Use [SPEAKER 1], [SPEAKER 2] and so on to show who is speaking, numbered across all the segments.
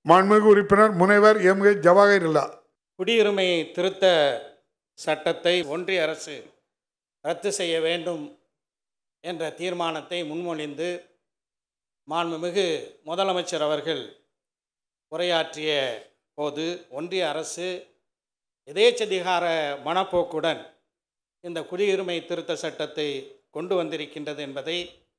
[SPEAKER 1] மாண்புமிகு உறுப்பினர் முனைவர் எம் கே ஜவாஹிருல்லா
[SPEAKER 2] குடியுரிமை திருத்த சட்டத்தை ஒன்றிய அரசு ரத்து செய்ய வேண்டும் என்ற தீர்மானத்தை முன்மொழிந்து மாண்புமிகு முதலமைச்சர் அவர்கள் உரையாற்றிய போது ஒன்றிய அரசு எதேச்சதிகார மனப்போக்குடன் இந்த குடியுரிமை திருத்த சட்டத்தை கொண்டு வந்திருக்கின்றது என்பதை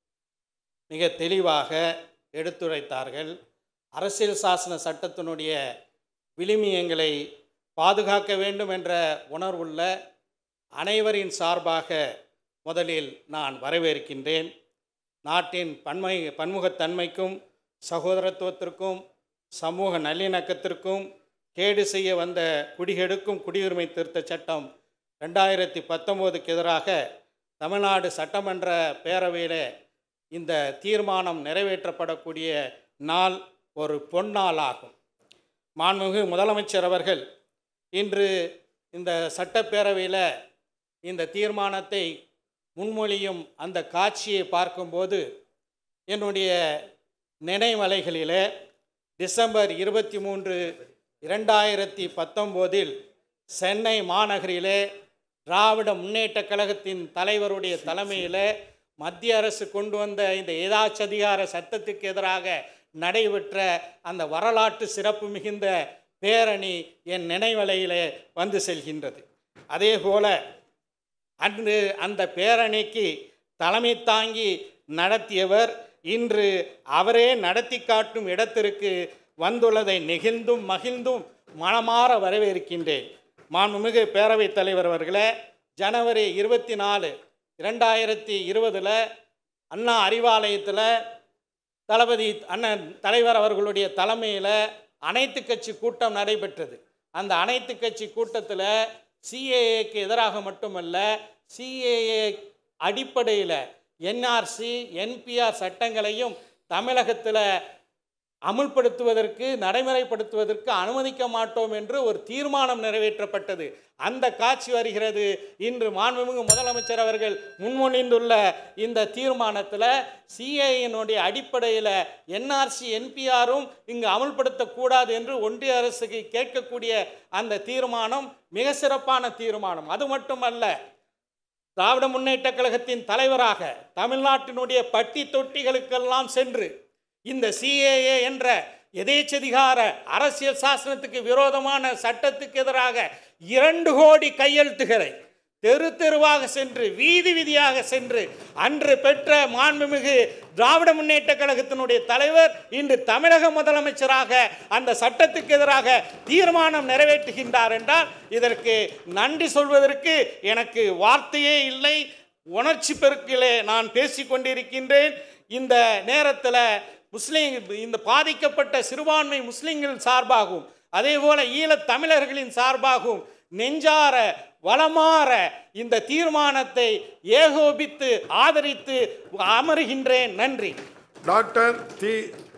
[SPEAKER 2] மிக தெளிவாக எடுத்துரைத்தார்கள் அரசியல் சாசன சட்டத்தினுடைய விழுமியங்களை பாதுகாக்க வேண்டும் என்ற உணர்வுள்ள அனைவரின் சார்பாக முதலில் நான் வரவேற்கின்றேன் நாட்டின் பன்மை பன்முகத்தன்மைக்கும் சகோதரத்துவத்திற்கும் சமூக நல்லிணக்கத்திற்கும் கேடு செய்ய வந்த குடிகெடுக்கும் குடியுரிமை திருத்த சட்டம் ரெண்டாயிரத்தி பத்தொம்போதுக்கு எதிராக தமிழ்நாடு சட்டமன்ற பேரவையில் இந்த தீர்மானம் நிறைவேற்றப்படக்கூடிய நாள் ஒரு பொன்னாள் ஆகும் மாண்புமிகு முதலமைச்சர் அவர்கள் இன்று இந்த சட்டப்பேரவையில் இந்த தீர்மானத்தை முன்மொழியும் அந்த காட்சியை பார்க்கும்போது என்னுடைய நினைவலைகளில் டிசம்பர் இருபத்தி மூன்று இரண்டாயிரத்தி பத்தொம்போதில் சென்னை மாநகரிலே திராவிட முன்னேற்றக் கழகத்தின் தலைவருடைய தலைமையில் மத்திய அரசு கொண்டு வந்த இந்த ஏதாச்சதிகார சட்டத்துக்கு எதிராக நடைபெற்ற அந்த வரலாற்று சிறப்பு மிகுந்த பேரணி என் நினைவலையிலே வந்து செல்கின்றது அதே போல அன்று அந்த பேரணிக்கு தலைமை தாங்கி நடத்தியவர் இன்று அவரே நடத்தி காட்டும் இடத்திற்கு வந்துள்ளதை நெகிழ்ந்தும் மகிழ்ந்தும் மனமாற வரவேற்கின்றேன் மாண்புமிகு பேரவைத் தலைவர் அவர்களே ஜனவரி இருபத்தி நாலு இரண்டாயிரத்தி இருபதில் அண்ணா அறிவாலயத்தில் தளபதி அண்ணன் தலைவர் அவர்களுடைய தலைமையில் அனைத்து கட்சி கூட்டம் நடைபெற்றது அந்த அனைத்து கட்சி கூட்டத்தில் சிஏஏக்கு எதிராக மட்டுமல்ல சிஏஏ அடிப்படையில் என்ஆர்சி என்பிஆர் சட்டங்களையும் தமிழகத்தில் அமுல்படுத்துவதற்கு நடைமுறைப்படுத்துவதற்கு அனுமதிக்க மாட்டோம் என்று ஒரு தீர்மானம் நிறைவேற்றப்பட்டது அந்த காட்சி வருகிறது இன்று மாண்புமிகு முதலமைச்சர் அவர்கள் முன்மொழிந்துள்ள இந்த தீர்மானத்தில் சிஏயினுடைய அடிப்படையில் என்ஆர்சி என்பிஆரும் இங்கு அமுல்படுத்தக்கூடாது என்று ஒன்றிய அரசுக்கு கேட்கக்கூடிய அந்த தீர்மானம் மிக சிறப்பான தீர்மானம் அது மட்டுமல்ல திராவிட முன்னேற்ற கழகத்தின் தலைவராக தமிழ்நாட்டினுடைய பட்டி தொட்டிகளுக்கெல்லாம் சென்று இந்த சிஏஏ என்ற எதேச்சதிகார அரசியல் சாசனத்துக்கு விரோதமான சட்டத்துக்கு எதிராக இரண்டு கோடி கையெழுத்துகளை தெரு தெருவாக சென்று வீதி வீதியாக சென்று அன்று பெற்ற மாண்புமிகு திராவிட முன்னேற்ற கழகத்தினுடைய தலைவர் இன்று தமிழக முதலமைச்சராக அந்த சட்டத்துக்கு எதிராக தீர்மானம் நிறைவேற்றுகின்றார் என்றால் இதற்கு நன்றி சொல்வதற்கு எனக்கு வார்த்தையே இல்லை உணர்ச்சி பெருக்கிலே நான் பேசிக் கொண்டிருக்கின்றேன் இந்த நேரத்தில் முஸ்லீம் இந்த பாதிக்கப்பட்ட சிறுபான்மை முஸ்லீம்கள் சார்பாகவும் அதே போல ஈழத் தமிழர்களின் சார்பாகவும் நெஞ்சார வளமாற இந்த தீர்மானத்தை ஏகோபித்து ஆதரித்து அமருகின்றேன் நன்றி
[SPEAKER 1] டாக்டர் தி